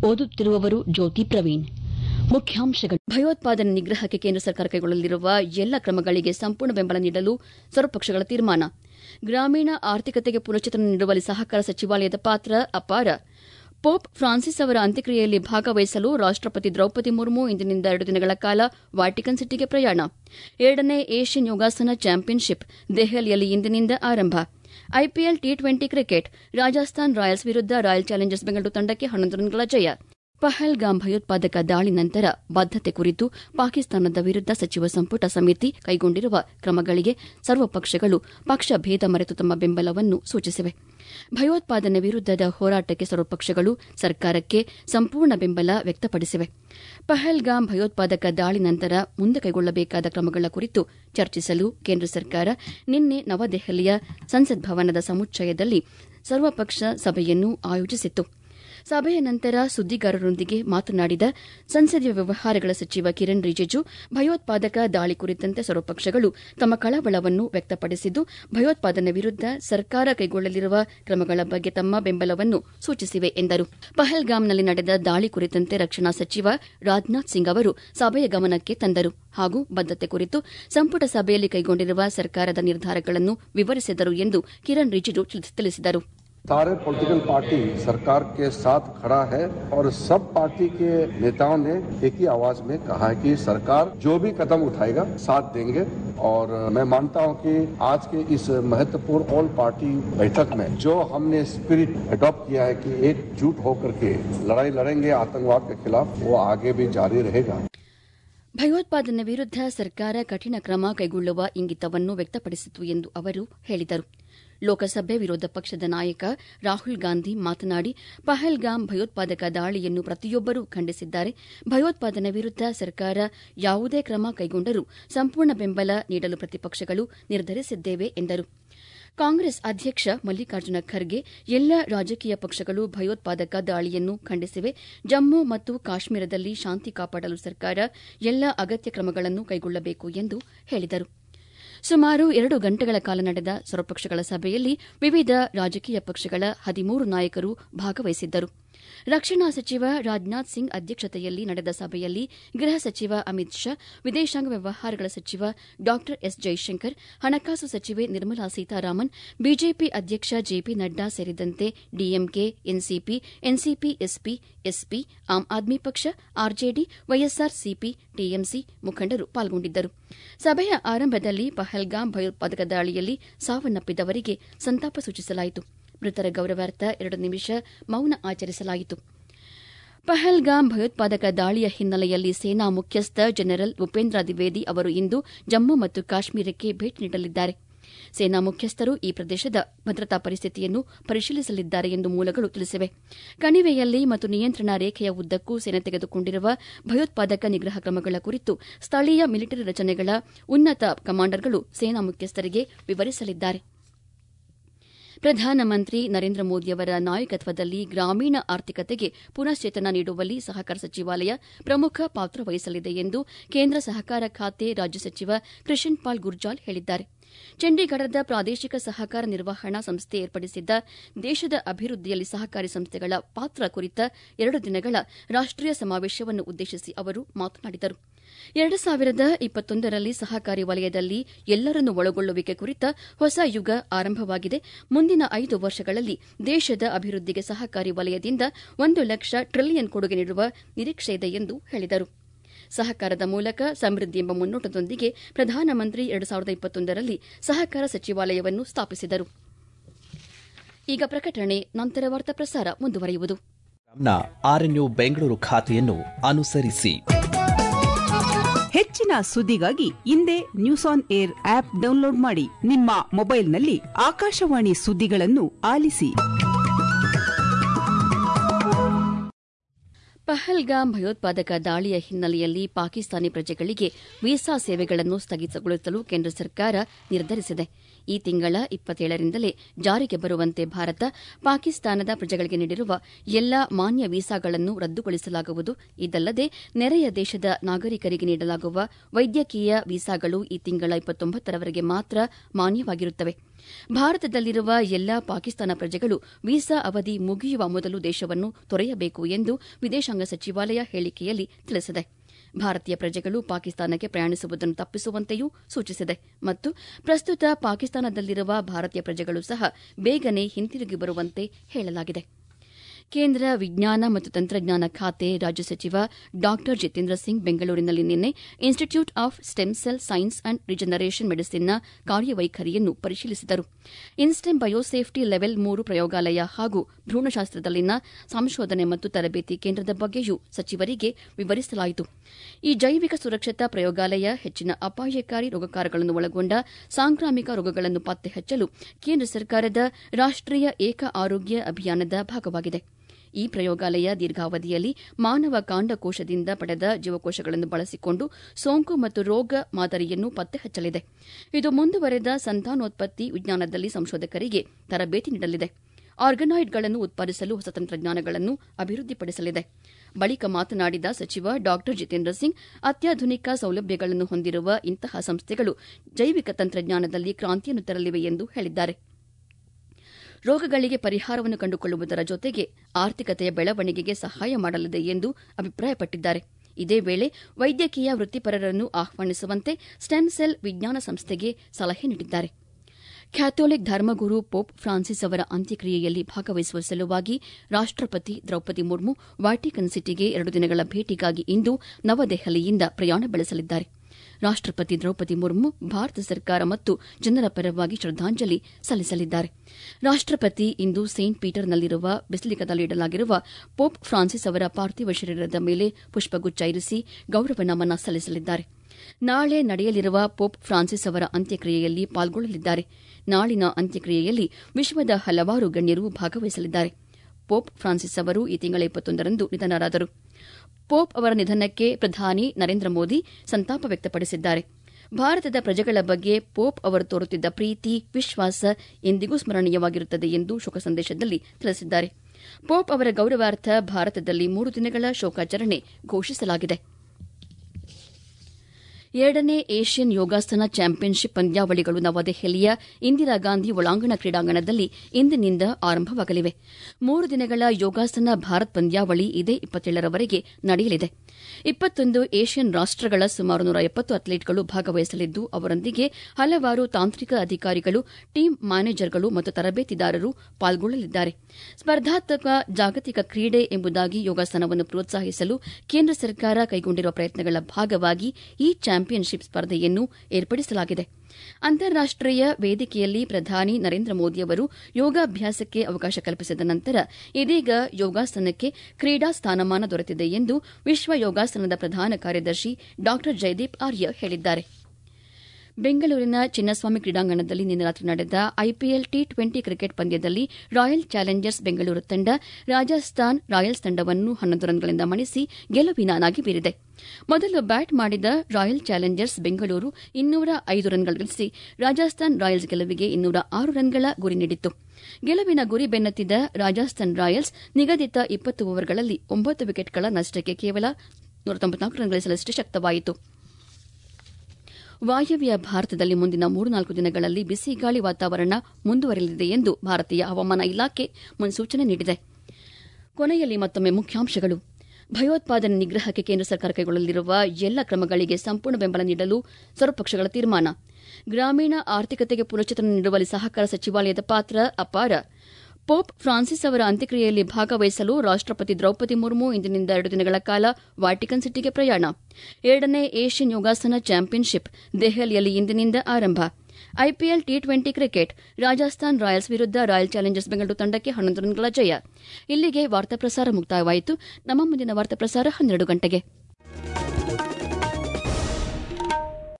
ಓದುತ್ತಿರುವವರು ಜ್ಯೋತಿ ಪ್ರವೀಣ್ ಮುಖ್ಯಾಂಶಗಳು ಭಯೋತ್ಪಾದನೆ ನಿಗ್ರಹಕ್ಕೆ ಕೇಂದ್ರ ಸರ್ಕಾರ ಕೈಗೊಳ್ಳಲಿರುವ ಎಲ್ಲ ಕ್ರಮಗಳಿಗೆ ಸಂಪೂರ್ಣ ಬೆಂಬಲ ನೀಡಲು ಸರ್ವಪಕ್ಷಗಳ ತೀರ್ಮಾನ ಗ್ರಾಮೀಣ ಆರ್ಥಿಕತೆಗೆ ಪುನಶ್ಚೇತನ ನೀಡುವಲ್ಲಿ ಸಹಕಾರ ಸಚಿವಾಲಯದ ಪಾತ್ರ ಅಪಾರ ಪೋಪ್ ಫ್ರಾನ್ಸಿಸ್ ಅವರ ಅಂತ್ಯಕ್ರಿಯೆಯಲ್ಲಿ ಭಾಗವಹಿಸಲು ರಾಷ್ಟಪತಿ ದ್ರೌಪದಿ ಮುರ್ಮು ಇಂದಿನಿಂದ ಎರಡು ದಿನಗಳ ಕಾಲ ವಾಟಿಕನ್ ಸಿಟಿಗೆ ಪ್ರಯಾಣ ಎರಡನೇ ಏಷ್ಯನ್ ಯೋಗಾಸನ ಚಾಂಪಿಯನ್ಶಿಪ್ ದೆಹಲಿಯಲ್ಲಿ ಇಂದಿನಿಂದ ಆರಂಭ IPL T twenty cricket Rajasthan Royals ವಿರುದ್ಧ ರಾಯಲ್ ಚಾಲೆಂಜರ್ಸ್ ಬೆಂಗಳೂರು ತಂಡಕ್ಕೆ ಹನ್ನೊಂದು ರನ್ಗಳ ಜಯ ಪಹಲ್ಗಾಮ್ ಭಯೋತ್ಪಾದಕ ದಾಳಿ ನಂತರ ಬದ್ದತೆ ಕುರಿತು ಪಾಕಿಸ್ತಾನದ ವಿರುದ್ಧ ಸಚಿವ ಸಂಪುಟ ಸಮಿತಿ ಕೈಗೊಂಡಿರುವ ಕ್ರಮಗಳಿಗೆ ಸರ್ವಪಕ್ಷಗಳು ಪಕ್ಷ ಭೇದ ಮರೆತು ತಮ್ಮ ಬೆಂಬಲವನ್ನು ಸೂಚಿಸಿವೆ ಭಯೋತ್ಪಾದನೆ ವಿರುದ್ದದ ಹೋರಾಟಕ್ಕೆ ಸರ್ವಪಕ್ಷಗಳು ಸರ್ಕಾರಕ್ಕೆ ಸಂಪೂರ್ಣ ಬೆಂಬಲ ವ್ಯಕ್ತಪಡಿಸಿವೆ ಪಹಲ್ಗಾಮ್ ಭಯೋತ್ಪಾದಕ ದಾಳಿ ನಂತರ ಮುಂದೆ ಕೈಗೊಳ್ಳಬೇಕಾದ ಕ್ರಮಗಳ ಕುರಿತು ಚರ್ಚಿಸಲು ಕೇಂದ್ರ ಸರ್ಕಾರ ನಿನ್ನೆ ನವದೆಹಲಿಯ ಸಂಸತ್ ಭವನದ ಸಮುಚ್ಚಯದಲ್ಲಿ ಸರ್ವಪಕ್ಷ ಸಭೆಯನ್ನು ಆಯೋಜಿಸಿತ್ತು ಸಭೆಯ ನಂತರ ಸುದ್ದಿಗಾರರೊಂದಿಗೆ ಮಾತನಾಡಿದ ಸಂಸದೀಯ ವ್ಯವಹಾರಗಳ ಸಚಿವ ಕಿರಣ್ ರಿಜಿಜು ಭಯೋತ್ಪಾದಕ ದಾಳಿ ಕುರಿತಂತೆ ಸರ್ವಪಕ್ಷಗಳು ತಮ್ಮ ಕಳವಳವನ್ನು ವ್ಯಕ್ತಪಡಿಸಿದ್ದು ಭಯೋತ್ಪಾದನೆ ವಿರುದ್ಧ ಸರ್ಕಾರ ಕೈಗೊಳ್ಳಲಿರುವ ಕ್ರಮಗಳ ಬಗ್ಗೆ ತಮ್ಮ ಬೆಂಬಲವನ್ನು ಸೂಚಿಸಿವೆ ಎಂದರು ಪಹಲ್ಗಾಮ್ನಲ್ಲಿ ನಡೆದ ದಾಳಿ ಕುರಿತಂತೆ ರಕ್ಷಣಾ ಸಚಿವ ರಾಜನಾಥ್ ಸಿಂಗ್ ಅವರು ಸಭೆಯ ಗಮನಕ್ಕೆ ತಂದರು ಹಾಗೂ ಬದ್ದತೆ ಕುರಿತು ಸಂಪುಟ ಸಭೆಯಲ್ಲಿ ಕೈಗೊಂಡಿರುವ ಸರ್ಕಾರದ ನಿರ್ಧಾರಗಳನ್ನು ವಿವರಿಸಿದರು ಎಂದು ಕಿರಣ್ ರಿಜಿಜು ತಿಳಿಸಿದರು सारे पॉलिटिकल पार्टी सरकार के साथ खड़ा है और सब पार्टी के नेताओं ने एक ही आवाज में कहा है कि सरकार जो भी कदम उठाएगा साथ देंगे और मैं मानता हूं कि आज के इस महत्वपूर्ण ऑल पार्टी बैठक में जो हमने स्पिरिट अडॉप्ट किया है कि एकजुट होकर के लड़ाई लड़ेंगे आतंकवाद के खिलाफ वो आगे भी जारी रहेगा ಭಯೋತ್ಪಾದನೆ ವಿರುದ್ಧ ಸರ್ಕಾರ ಕಠಿಣ ಕ್ರಮ ಕೈಗೊಳ್ಳುವ ಇಂಗಿತವನ್ನು ವ್ಯಕ್ತಪಡಿಸಿತು ಎಂದು ಅವರು ಹೇಳಿದರು ಲೋಕಸಭೆ ವಿರೋಧ ಪಕ್ಷದ ನಾಯಕ ರಾಹುಲ್ ಗಾಂಧಿ ಮಾತನಾಡಿ ಪಹಲ್ಗಾಮ್ ಭಯೋತ್ಪಾದಕ ದಾಳಿಯನ್ನು ಪ್ರತಿಯೊಬ್ಬರೂ ಖಂಡಿಸಿದ್ದಾರೆ ಭಯೋತ್ಪಾದನೆ ವಿರುದ್ಧ ಸರ್ಕಾರ ಯಾವುದೇ ಕ್ರಮ ಕೈಗೊಂಡರೂ ಸಂಪೂರ್ಣ ಬೆಂಬಲ ನೀಡಲು ಪ್ರತಿಪಕ್ಷಗಳು ನಿರ್ಧರಿಸಿದ್ದೇವೆ ಎಂದರು ಕಾಂಗ್ರೆಸ್ ಅಧ್ಯಕ್ಷ ಮಲ್ಲಿಕಾರ್ಜುನ ಖರ್ಗೆ ಎಲ್ಲ ರಾಜಕೀಯ ಪಕ್ಷಗಳು ಭಯೋತ್ಪಾದಕ ದಾಳಿಯನ್ನು ಖಂಡಿಸಿವೆ ಜಮ್ಮು ಮತ್ತು ಕಾಶ್ಮೀರದಲ್ಲಿ ಶಾಂತಿ ಕಾಪಾಡಲು ಸರ್ಕಾರ ಎಲ್ಲ ಅಗತ್ಯ ಕ್ರಮಗಳನ್ನು ಕೈಗೊಳ್ಳಬೇಕು ಎಂದು ಹೇಳಿದರು ಸುಮಾರು ಎರಡು ಗಂಟೆಗಳ ಕಾಲ ನಡೆದ ಸರ್ವಪಕ್ಷಗಳ ಸಭೆಯಲ್ಲಿ ವಿವಿಧ ರಾಜಕೀಯ ಪಕ್ಷಗಳ ಹದಿಮೂರು ನಾಯಕರು ಭಾಗವಹಿಸಿದ್ದರು ರಕ್ಷಣಾ ಸಚಿವ ರಾಜನಾಥ್ ಸಿಂಗ್ ಅಧ್ಯಕ್ಷತೆಯಲ್ಲಿ ನಡೆದ ಸಭೆಯಲ್ಲಿ ಗೃಹ ಸಚಿವ ಅಮಿತ್ ಶಾ ವಿದೇಶಾಂಗ ವ್ಯವಹಾರಗಳ ಸಚಿವ ಡಾ ಎಸ್ ಜೈಶಂಕರ್ ಹಣಕಾಸು ಸಚಿವೆ ನಿರ್ಮಲಾ ಸೀತಾರಾಮನ್ ಬಿಜೆಪಿ ಅಧ್ಯಕ್ಷ ಜೆಪಿ ನಡ್ಡಾ ಸೇರಿದಂತೆ DMK NCP NCP SP SP Aam Aadmi ಪಕ್ಷ ಆರ್ಜೆಡಿ ವೈಎಸ್ಆರ್ ಸಿಪಿ ಟಿಎಂಸಿ ಮುಖಂಡರು ಪಾಲ್ಗೊಂಡಿದ್ದರು ಸಭೆಯ ಆರಂಭದಲ್ಲಿ ಪಹಲ್ಗಾಮ್ ಭಯೋತ್ಪಾದಕ ದಾಳಿಯಲ್ಲಿ ಸಾವನ್ನಪ್ಪಿದವರಿಗೆ ಸಂತಾಪ ಸೂಚಿಸಲಾಯಿತು ಮೃತರ ಗೌರವಾರ್ಥ ಎರಡು ನಿಮಿಷ ಮೌನ ಆಚರಿಸಲಾಯಿತು ಪಹಲ್ಗಾಮ್ ಭಯೋತ್ಪಾದಕ ದಾಳಿಯ ಹಿನ್ನೆಲೆಯಲ್ಲಿ ಸೇನಾ ಮುಖ್ಯಸ್ಥ ಜನರಲ್ ಉಪೇಂದ್ರ ದ್ವಿವೇದಿ ಅವರು ಇಂದು ಜಮ್ಮು ಮತ್ತು ಕಾಶ್ಮೀರಕ್ಕೆ ಭೇಟಿ ನೀಡಲಿದ್ದಾರೆ ಸೇನಾ ಮುಖ್ಯಸ್ಥರು ಈ ಪ್ರದೇಶದ ಭದ್ರತಾ ಪರಿಸ್ಥಿತಿಯನ್ನು ಪರಿಶೀಲಿಸಲಿದ್ದಾರೆ ಎಂದು ಮೂಲಗಳು ತಿಳಿಸಿವೆ ಕಣಿವೆಯಲ್ಲಿ ಮತ್ತು ನಿಯಂತ್ರಣ ರೇಖೆಯ ಉದ್ದಕ್ಕೂ ಸೇನೆ ತೆಗೆದುಕೊಂಡಿರುವ ಭಯೋತ್ಪಾದಕ ನಿಗ್ರಹ ಕ್ರಮಗಳ ಕುರಿತು ಸ್ಥಳೀಯ ಮಿಲಿಟರಿ ರಚನೆಗಳ ಉನ್ನತ ಕಮಾಂಡರ್ಗಳು ಸೇನಾ ಮುಖ್ಯಸ್ಥರಿಗೆ ವಿವರಿಸಲಿದ್ದಾರೆ ಪ್ರಧಾನಮಂತ್ರಿ ನರೇಂದ್ರ ಮೋದಿಯವರ ನಾಯಕತ್ವದಲ್ಲಿ ಗ್ರಾಮೀಣ ಆರ್ಥಿಕತೆಗೆ ಪುನಶ್ಚೇತನ ನೀಡುವಲ್ಲಿ ಸಹಕಾರ ಸಚಿವಾಲಯ ಪ್ರಮುಖ ಪಾತ್ರ ವಹಿಸಲಿದೆ ಎಂದು ಕೇಂದ್ರ ಸಹಕಾರ ಖಾತೆ ರಾಜ್ಯ ಸಚಿವ ಕೃಷನ್ ಪಾಲ್ ಗುರ್ಜಾಲ್ ಹೇಳಿದ್ದಾರೆ ಚಂಡೀಗಢದ ಪ್ರಾದೇಶಿಕ ಸಹಕಾರ ನಿರ್ವಹಣಾ ಸಂಸ್ಥೆ ಏರ್ಪಡಿಸಿದ್ದ ದೇಶದ ಅಭಿವೃದ್ಧಿಯಲ್ಲಿ ಸಹಕಾರಿ ಸಂಸ್ಥೆಗಳ ಪಾತ್ರ ಕುರಿತ ಎರಡು ದಿನಗಳ ರಾಷ್ಟೀಯ ಸಮಾವೇಶವನ್ನು ಉದ್ದೇಶಿಸಿ ಅವರು ಮಾತನಾಡಿದರು ಎರಡು ಸಾವಿರದ ಇಪ್ಪತ್ತೊಂದರಲ್ಲಿ ಸಹಕಾರಿ ವಲಯದಲ್ಲಿ ಎಲ್ಲರನ್ನು ಒಳಗೊಳ್ಳುವಿಕೆ ಕುರಿತ ಹೊಸ ಯುಗ ಆರಂಭವಾಗಿದೆ ಮುಂದಿನ ಐದು ವರ್ಷಗಳಲ್ಲಿ ದೇಶದ ಅಭಿವೃದ್ಧಿಗೆ ಸಹಕಾರಿ ವಲಯದಿಂದ ಒಂದು ಲಕ್ಷ ಟ್ರಿಲಿಯನ್ ಕೊಡುಗೆ ನೀಡುವ ನಿರೀಕ್ಷೆಯಿದೆ ಎಂದು ಹೇಳಿದರು ಸಹಕಾರದ ಮೂಲಕ ಸಮೃದ್ಧಿ ಎಂಬ ಮುನ್ನೋಟದೊಂದಿಗೆ ಪ್ರಧಾನಮಂತ್ರಿ ಎರಡು ಸಾವಿರದ ಇಪ್ಪತ್ತೊಂದರಲ್ಲಿ ಸಹಕಾರ ಸಚಿವಾಲಯವನ್ನು ಸ್ಥಾಪಿಸಿದರು ಈಗ ಪ್ರಕಟಣೆ ನಂತರ ವಾರ್ತಾ ಪ್ರಸಾರ ಮುಂದುವರಿಯುವುದು ಆರ್ಎನ್ಯು ಬೆಂಗಳೂರು ಖಾತೆಯನ್ನು ಅನುಸರಿಸಿ ಹೆಚ್ಚಿನ ಸುದ್ದಿಗಾಗಿ ಹಿಂದೆ news on air app download ಮಾಡಿ ನಿಮ್ಮ ಮೊಬೈಲ್ನಲ್ಲಿ ಆಕಾಶವಾಣಿ ಸುದ್ದಿಗಳನ್ನು ಆಲಿಸಿ ಪಹಲ್ಗಾಮ್ ಭಯೋತ್ಪಾದಕ ದಾಳಿಯ ಹಿನ್ನೆಲೆಯಲ್ಲಿ ಪಾಕಿಸ್ತಾನಿ ಪ್ರಜೆಗಳಿಗೆ ವೀಸಾ ಸೇವೆಗಳನ್ನು ಸ್ಥಗಿತಗೊಳಿಸಲು ಕೇಂದ್ರ ಸರ್ಕಾರ ನಿರ್ಧರಿಸಿದೆ ಈ ತಿಂಗಳ ಇಪ್ಪತ್ತೇಳರಿಂದಲೇ ಜಾರಿಗೆ ಬರುವಂತೆ ಭಾರತ ಪಾಕಿಸ್ತಾನದ ಪ್ರಜೆಗಳಿಗೆ ನೀಡಿರುವ ಎಲ್ಲಾ ಮಾನ್ಯ ವೀಸಾಗಳನ್ನು ರದ್ದುಗೊಳಿಸಲಾಗುವುದು ಇದಲ್ಲದೆ ನೆರೆಯ ದೇಶದ ನಾಗರಿಕರಿಗೆ ನೀಡಲಾಗುವ ವೈದ್ಯಕೀಯ ವೀಸಾಗಳು ಈ ತಿಂಗಳ ಇಪ್ಪತ್ತೊಂಬತ್ತರವರೆಗೆ ಮಾತ್ರ ಮಾನ್ಯವಾಗಿರುತ್ತವೆ ಭಾರತದಲ್ಲಿರುವ ಎಲ್ಲಾ ಪಾಕಿಸ್ತಾನ ಪ್ರಜೆಗಳು ವೀಸಾ ಅವಧಿ ಮುಗಿಯುವ ಮೊದಲು ದೇಶವನ್ನು ತೊರೆಯಬೇಕು ಎಂದು ವಿದೇಶಾಂಗ ಸಚಿವಾಲಯ ಹೇಳಿಕೆಯಲ್ಲಿ ತಿಳಿಸಿದೆ ಭಾರತೀಯ ಪ್ರಜೆಗಳು ಪಾಕಿಸ್ತಾನಕ್ಕೆ ಪ್ರಯಾಣಿಸುವುದನ್ನು ತಪ್ಪಿಸುವಂತೆಯೂ ಸೂಚಿಸಿದೆ ಮತ್ತು ಪ್ರಸ್ತುತ ಪಾಕಿಸ್ತಾನದಲ್ಲಿರುವ ಭಾರತೀಯ ಪ್ರಜೆಗಳು ಸಹ ಬೇಗನೆ ಹಿಂತಿರುಗಿ ಬರುವಂತೆ ಹೇಳಲಾಗಿದೆ ಕೇಂದ್ರ ವಿಜ್ಞಾನ ಮತ್ತು ತಂತ್ರಜ್ಞಾನ ಖಾತೆ ರಾಜ್ಯ ಸಚಿವ ಡಾ ಜಿತೇಂದ್ರ ಸಿಂಗ್ ಬೆಂಗಳೂರಿನಲ್ಲಿ ನಿನ್ನೆ institute of stem cell science and regeneration ಮೆಡಿಸಿನ್ನ ಕಾರ್ಯವೈಖರಿಯನ್ನು ಪರಿಶೀಲಿಸಿದರು ಇನ್ಸ್ಟೆಮ್ ಬಯೋಸೇಫ್ಟಿ ಲೆವೆಲ್ ಮೂರು ಪ್ರಯೋಗಾಲಯ ಹಾಗೂ ಭ್ರೂಣಶಾಸ್ತ್ರದಲ್ಲಿನ ಸಂಶೋಧನೆ ಮತ್ತು ತರಬೇತಿ ಕೇಂದ್ರದ ಬಗ್ಗೆಯೂ ಸಚಿವರಿಗೆ ವಿವರಿಸಲಾಯಿತು ಈ ಜೈವಿಕ ಸುರಕ್ಷತಾ ಪ್ರಯೋಗಾಲಯ ಹೆಚ್ಚಿನ ಅಪಾಯಕಾರಿ ರೋಗಕಾರಗಳನ್ನು ಒಳಗೊಂಡ ಸಾಂಕ್ರಾಮಿಕ ರೋಗಗಳನ್ನು ಪತ್ತೆ ಹಚ್ಚಲು ಕೇಂದ್ರ ಸರ್ಕಾರದ ರಾಷ್ಟೀಯ ಏಕ ಆರೋಗ್ಯ ಅಭಿಯಾನದ ಭಾಗವಾಗಿದೆ ಈ ಪ್ರಯೋಗಾಲಯ ದೀರ್ಘಾವಧಿಯಲ್ಲಿ ಮಾನವ ಕಾಂಡಕೋಶದಿಂದ ಪಡೆದ ಜೀವಕೋಶಗಳನ್ನು ಬಳಸಿಕೊಂಡು ಸೋಂಕು ಮತ್ತು ರೋಗ ಮಾದರಿಯನ್ನು ಪತ್ತೆ ಹಚ್ಚಲಿದೆ ಇದು ಮುಂದುವರೆದ ಸಂತಾನೋತ್ಪತ್ತಿ ವಿಜ್ಞಾನದಲ್ಲಿ ಸಂಶೋಧಕರಿಗೆ ತರಬೇತಿ ನೀಡಲಿದೆ ಆರ್ಗನಾಯ್ಡ್ಗಳನ್ನು ಉತ್ಪಾದಿಸಲು ಹೊಸ ತಂತ್ರಜ್ಞಾನಗಳನ್ನು ಅಭಿವೃದ್ಧಿಪಡಿಸಲಿದೆ ಬಳಿಕ ಮಾತನಾಡಿದ ಸಚಿವ ಡಾ ಜಿತೇಂದ್ರ ಸಿಂಗ್ ಅತ್ಯಾಧುನಿಕ ಸೌಲಭ್ಯಗಳನ್ನು ಹೊಂದಿರುವ ಇಂತಹ ಸಂಸ್ಥೆಗಳು ಜೈವಿಕ ತಂತ್ರಜ್ಞಾನದಲ್ಲಿ ಕ್ರಾಂತಿಯನ್ನು ತರಲಿವೆ ಎಂದು ಹೇಳಿದ್ದಾರೆ ರೋಗಗಳಿಗೆ ಪರಿಹಾರವನ್ನು ಕಂಡುಕೊಳ್ಳುವುದರ ಜೊತೆಗೆ ಆರ್ಥಿಕತೆಯ ಬೆಳವಣಿಗೆಗೆ ಸಹಾಯ ಮಾಡಲಿದೆ ಎಂದು ಅಭಿಪ್ರಾಯಪಟ್ಟಿದ್ದಾರೆ ಇದೇ ವೇಳೆ ವೈದ್ಯಕೀಯ ವೃತ್ತಿಪರರನ್ನು ಆಹ್ವಾನಿಸುವಂತೆ ಸ್ಟೆಮ್ ಸೆಲ್ ವಿಜ್ಞಾನ ಸಂಸ್ಥೆಗೆ ಸಲಹೆ ನೀಡಿದ್ದಾರೆ ಕ್ಯಾಥೋಲಿಕ್ ಧರ್ಮಗುರು ಪೋಪ್ ಫ್ರಾನ್ಸಿಸ್ ಅವರ ಅಂತ್ಯಕ್ರಿಯೆಯಲ್ಲಿ ಭಾಗವಹಿಸುವ ಸಲುವಾಗಿ ರಾಷ್ಟಪತಿ ದ್ರೌಪದಿ ಮುರ್ಮು ವಾಟಿಕನ್ ಸಿಟಿಗೆ ಎರಡು ದಿನಗಳ ಭೇಟಿಗಾಗಿ ಇಂದು ನವದೆಹಲಿಯಿಂದ ಪ್ರಯಾಣ ಬೆಳೆಸಲಿದ್ದಾರೆ ರಾಷ್ಟಪತಿ ದ್ರೌಪದಿ ಮುರ್ಮು ಭಾರತ ಸರ್ಕಾರ ಮತ್ತು ಜನರ ಪರವಾಗಿ ಶ್ರದ್ದಾಂಜಲಿ ಸಲ್ಲಿಸಲಿದ್ದಾರೆ ರಾಷ್ಟಪತಿ ಇಂದು ಸೇಂಟ್ ಪೀಟರ್ನಲ್ಲಿರುವ ಬಿಸಿಲಿಕದಲ್ಲಿ ಇಡಲಾಗಿರುವ ಪೋಪ್ ಫ್ರಾನ್ಸಿಸ್ ಅವರ ಪಾರ್ಥಿವ ಶರೀರದ ಮೇಲೆ ಪುಷ್ಪಗುಚ್ಛ ಇರಿಸಿ ಗೌರವ ನಮನ ಸಲ್ಲಿಸಲಿದ್ದಾರೆ ನಾಳೆ ನಡೆಯಲಿರುವ ಪೋಪ್ ಫ್ರಾನ್ಸಿಸ್ ಅವರ ಅಂತ್ಯಕ್ರಿಯೆಯಲ್ಲಿ ಪಾಲ್ಗೊಳ್ಳಲಿದ್ದಾರೆ ನಾಳಿನ ಅಂತ್ಯಕ್ರಿಯೆಯಲ್ಲಿ ವಿಶ್ವದ ಹಲವಾರು ಗಣ್ಯರು ಭಾಗವಹಿಸಲಿದ್ದಾರೆ ಪೋಪ್ ಫ್ರಾನ್ಸಿಸ್ ಅವರು ಈ ತಿಂಗಳ ಇಪ್ಪತ್ತೊಂದರಂದು ನಿಧನರಾದರು ಪೋಪ್ ಅವರ ನಿಧನಕ್ಕೆ ಪ್ರಧಾನಿ ನರೇಂದ್ರ ಮೋದಿ ಸಂತಾಪ ವ್ಯಕ್ತಪಡಿಸಿದ್ದಾರೆ ಭಾರತದ ಪ್ರಜೆಗಳ ಬಗ್ಗೆ ಪೋಪ್ ಅವರು ತೋರುತ್ತಿದ್ದ ಪ್ರೀತಿ ವಿಶ್ವಾಸ ಎಂದಿಗೂ ಸ್ಮರಣೀಯವಾಗಿರುತ್ತದೆ ಎಂದು ಶೋಕ ಸಂದೇಶದಲ್ಲಿ ತಿಳಿಸಿದ್ದಾರೆ ಪೋಪ್ ಅವರ ಗೌರವಾರ್ಥ ಭಾರತದಲ್ಲಿ ಮೂರು ದಿನಗಳ ಶೋಕಾಚರಣೆ ಘೋಷಿಸಲಾಗಿದೆ ಎರಡನೇ ಏಷ್ಯನ್ ಯೋಗಾಸನ ಚಾಂಪಿಯನ್ಶಿಪ್ ಪಂದ್ಯಾವಳಿಗಳು ನವದೆಹಲಿಯ ಇಂದಿರಾ ಗಾಂಧಿ ಒಳಾಂಗಣ ಕ್ರೀಡಾಂಗಣದಲ್ಲಿ ಇಂದಿನಿಂದ ಆರಂಭವಾಗಲಿವೆ ಮೂರು ದಿನಗಳ ಯೋಗಾಸನ ಭಾರತ್ ಪಂದ್ಯಾವಳಿ ಇದೇ ಇಪ್ಪತ್ತೇಳರವರೆಗೆ ನಡೆಯಲಿದೆ ಇಪ್ಪತ್ತೊಂದು ಏಷ್ಯನ್ ರಾಷ್ಟಗಳ ಸುಮಾರು ನೂರ ಎಪ್ಪತ್ತು ಅಥ್ಲೀಟ್ಗಳು ಭಾಗವಹಿಸಲಿದ್ದು ಅವರೊಂದಿಗೆ ಹಲವಾರು ತಾಂತ್ರಿಕ ಅಧಿಕಾರಿಗಳು ಟೀಮ್ ಮ್ಯಾನೇಜರ್ಗಳು ಮತ್ತು ತರಬೇತಿದಾರರು ಪಾಲ್ಗೊಳ್ಳಲಿದ್ದಾರೆ ಸ್ಪರ್ಧಾತ್ಮಕ ಜಾಗತಿಕ ಕ್ರೀಡೆ ಎಂಬುದಾಗಿ ಯೋಗಾಸನವನ್ನು ಪ್ರೋತ್ಸಾಹಿಸಲು ಕೇಂದ್ರ ಸರ್ಕಾರ ಕೈಗೊಂಡಿರುವ ಪ್ರಯತ್ನಗಳ ಭಾಗವಾಗಿ ಈ ಚಾಂಪಿಯನ್ಶಿಪ್ ಸ್ಪರ್ಧೆಯನ್ನು ಏರ್ಪಡಿಸಲಾಗಿದೆ ಅಂತಾರಾಷ್ಟೀಯ ವೇದಿಕೆಯಲ್ಲಿ ಪ್ರಧಾನಿ ನರೇಂದ್ರ ಮೋದಿಯವರು ಯೋಗಾಭ್ಯಾಸಕ್ಕೆ ಅವಕಾಶ ಕಲ್ಪಿಸಿದ ನಂತರ ಇದೀಗ ಯೋಗಾಸನಕ್ಕೆ ಕ್ರೀಡಾ ಸ್ಥಾನಮಾನ ದೊರೆತಿದೆ ಎಂದು ವಿಶ್ವ ಯೋಗಾಸನದ ಪ್ರಧಾನ ಕಾರ್ಯದರ್ಶಿ ಡಾ ಜಯದೀಪ್ ಆರ್ಯ ಹೇಳಿದ್ದಾರೆ ಬೆಂಗಳೂರಿನ ಚಿನ್ನಸ್ವಾಮಿ ಕ್ರೀಡಾಂಗಣದಲ್ಲಿ ನಿನ್ನೆ ರಾತ್ರಿ ನಡೆದ ಐಪಿಎಲ್ ಟಿ ಟ್ವೆಂಟಿ ಕ್ರಿಕೆಟ್ ಪಂದ್ಯದಲ್ಲಿ ರಾಯಲ್ ಚಾಲೆಂಜರ್ಸ್ ಬೆಂಗಳೂರು ತಂಡ ರಾಜಸ್ಥಾನ್ ರಾಯಲ್ಸ್ ತಂಡವನ್ನು ಹನ್ನೊಂದು ರನ್ಗಳಿಂದ ಮಣಿಸಿ ಗೆಲುವಿನಾಗಿ ಬೀರಿದೆ ಮೊದಲು ಬ್ಯಾಟ್ ಮಾಡಿದ ರಾಯಲ್ ಚಾಲೆಂಜರ್ಸ್ ಬೆಂಗಳೂರು ಇನ್ನೂರ ಐದು ರನ್ಗಳು ಗಳಿಸಿ ರಾಜಸ್ಥಾನ್ ರಾಯಲ್ಸ್ ಗೆಲುವಿಗೆ ಇನ್ನೂರ ಆರು ರನ್ಗಳ ಗುರಿ ನೀಡಿತ್ತು ಗೆಲುವಿನ ಗುರಿ ಬೆನ್ನತ್ತಿದ ರಾಜಸ್ಥಾನ್ ರಾಯಲ್ಸ್ ನಿಗದಿತ ಇಪ್ಪತ್ತು ಓವರ್ಗಳಲ್ಲಿ ಒಂಬತ್ತು ವಿಕೆಟ್ಗಳ ನಷ್ಟಕ್ಕೆ ಕೇವಲ ನೂರ ತೊಂಬತ್ನಾಲ್ಕು ರನ್ ಗಳಿಸಲಷ್ಟೇ ಶಕ್ತವಾಯಿತು ವಾಯವ್ಯ ಭಾರತದಲ್ಲಿ ಮುಂದಿನ ಮೂರ್ನಾಲ್ಕು ದಿನಗಳಲ್ಲಿ ಬಿಸಿಗಾಳಿ ವಾತಾವರಣ ಮುಂದುವರೆಯಲಿದೆ ಎಂದು ಭಾರತೀಯ ಹವಾಮಾನ ಇಲಾಖೆ ಮುನ್ಸೂಚನೆ ನೀಡಿದೆ ಕೊನೆಯಲ್ಲಿ ಮತ್ತೊಮ್ಮೆ ಮುಖ್ಯಾಂಶಗಳು ಭಯೋತ್ಪಾದನೆ ನಿಗ್ರಹಕ್ಕೆ ಕೇಂದ್ರ ಸರ್ಕಾರ ಕೈಗೊಳ್ಳಲಿರುವ ಎಲ್ಲ ಕ್ರಮಗಳಿಗೆ ಸಂಪೂರ್ಣ ಬೆಂಬಲ ನೀಡಲು ಸರ್ವಪಕ್ಷಗಳ ತೀರ್ಮಾನ ಗ್ರಾಮೀಣ ಆರ್ಥಿಕತೆಗೆ ಪುನಶ್ಚೇತನ ನೀಡುವಲ್ಲಿ ಸಹಕಾರ ಸಚಿವಾಲಯದ ಪಾತ್ರ ಅಪಾರ ಪೋಪ್ ಫ್ರಾನ್ಸಿಸ್ ಅವರ ಅಂತ್ಯಕ್ರಿಯೆಯಲ್ಲಿ ಭಾಗವಹಿಸಲು ರಾಷ್ಟಪತಿ ದ್ರೌಪದಿ ಮುರ್ಮು ಇಂದಿನಿಂದ ಎರಡು ದಿನಗಳ ಕಾಲ ವಾಟಿಕನ್ ಸಿಟಿಗೆ ಪ್ರಯಾಣ ಎರಡನೇ ಏಷ್ಯನ್ ಯೋಗಾಸನ ಚಾಂಪಿಯನ್ಶಿಪ್ ದೆಹಲಿಯಲ್ಲಿ ಇಂದಿನಿಂದ ಆರಂಭ IPL T twenty cricket Rajasthan Royals ವಿರುದ್ಧ ರಾಯಲ್ ಚಾಲೆಂಜರ್ಸ್ ಬೆಂಗಳೂರು ತಂಡಕ್ಕೆ ಹನ್ನೊಂದು ರನ್ಗಳ ಜಯ ಇಲ್ಲಿಗೆ ವಾರ್ತಾ ಪ್ರಸಾರ ಮುಕ್ತಾಯವಾಯಿತು ನಮ್ಮ ಮುಂದಿನ ವಾರ್ತಾ ಪ್ರಸಾರ ಹನ್ನೆರಡು ಗಂಟೆಗೆ